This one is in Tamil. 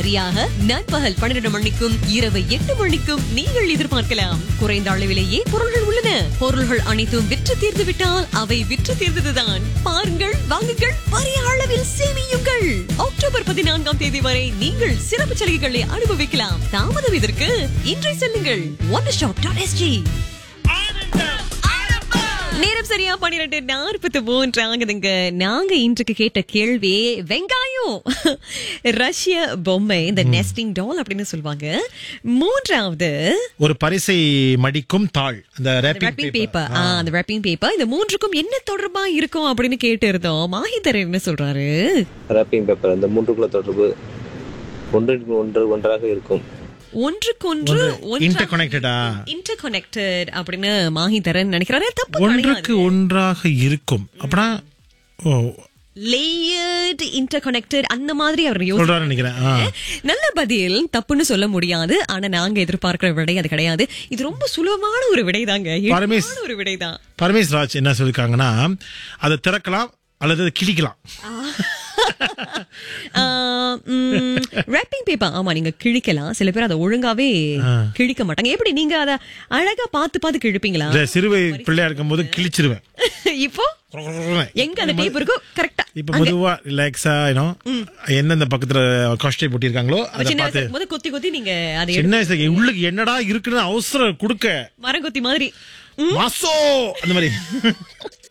சரியாக நண்பகல் பன்னிரண்டு மணிக்கும் இரவு எட்டு மணிக்கும் நீங்கள் எதிர்பார்க்கலாம் குறைந்த அளவிலேயே பொருள்கள் உள்ளன பொருள்கள் அனைத்தும் விற்று தீர்ந்து விட்டால் அவை விற்று தீர்ந்ததுதான் பாருங்கள் வாங்குங்கள் பெரிய அளவில் சேமியுங்கள் அக்டோபர் பதினான்காம் தேதி வரை நீங்கள் சிறப்பு சலுகைகளை அனுபவிக்கலாம் தாமதம் இதற்கு இன்றை செல்லுங்கள் ஒன் ஷாப் டாட் எஸ்ஜி நேரம் சரியா பன்னிரெண்டு நாற்பத்தி மூன்று ஆகுதுங்க நாங்க இன்றைக்கு கேட்ட கேள்வி வெங்காயம் ரஷ்ய பொம்மை இந்த நெஸ்டிங் டால் அப்படின்னு சொல்லுவாங்க மூன்றாவது ஒரு பரிசை மடிக்கும் தாள் அந்த ரேப்பிங் ரேப்பிங் பேப்பர் அந்த ரேப்பிங் பேப்பர் இந்த மூன்றுக்கும் என்ன தொடர்பா இருக்கும் அப்படின்னு கேட்டு இருந்தோம் மாஹிதர் என்ன சொல்றாரு ரேப்பிங் பேப்பர் அந்த மூன்றுக்குள்ள தொடர்பு ஒன்றிற்கு ஒன்று ஒன்றாக இருக்கும் ஒன்றுக்கொன்று interconnected-ஆ? இன்டர் கனெக்டட் அப்படின்னு மாஹிதரன் நினைக்கிறாரு தப்பு ஒன்றுக்கு ஒன்றாக இருக்கும் அப்படின்னா ஓ, லேயர்ட் இன்டர் கனெக்டட் அந்த மாதிரி அவர் யோசி சொல்றாரு நினைக்கிறேன் ஆ. நல்ல பதில் தப்புன்னு சொல்ல முடியாது ஆனா நாங்க எதிர்பார்க்கிற விடை அது கிடையாது இது ரொம்ப சுலபமான ஒரு விடை தாங்க பரமேஸ். ஒரு விடைதான் பரமேஷ் ராஜ் என்ன சொல்லிருக்காங்கன்னா அதை திறக்கலாம் அல்லது அதை கிழிக்கலாம் ரேப்பிங் பேப்பர் ஆமா நீங்க கிழிக்கலாம் சில பேர் அதை ஒழுங்காவே கிழிக்க மாட்டாங்க எப்படி நீங்க அத அழகா பார்த்து பார்த்து கிழிப்பீங்களா இந்த சிறுவை பிள்ளையா இருக்கும்போது கிழிச்சிருவேன் இப்போ எங்க அந்த டேப் இருக்கோ கரெக்டா இப்ப பொதுவா ரிலாக்ஸா எந்தெந்த பக்கத்துல காஸ்டே போட்டிருக்காங்களோ அதை சின்ன பார்த்து வயசுல போது கொத்தி கொத்தி நீங்க அதை சின்ன வயசுல உள்ளுக்கு என்னடா இருக்குன்னு அவசரம் கொடுக்க மரங்கொத்தி மாதிரி மாசோ அந்த மாதிரி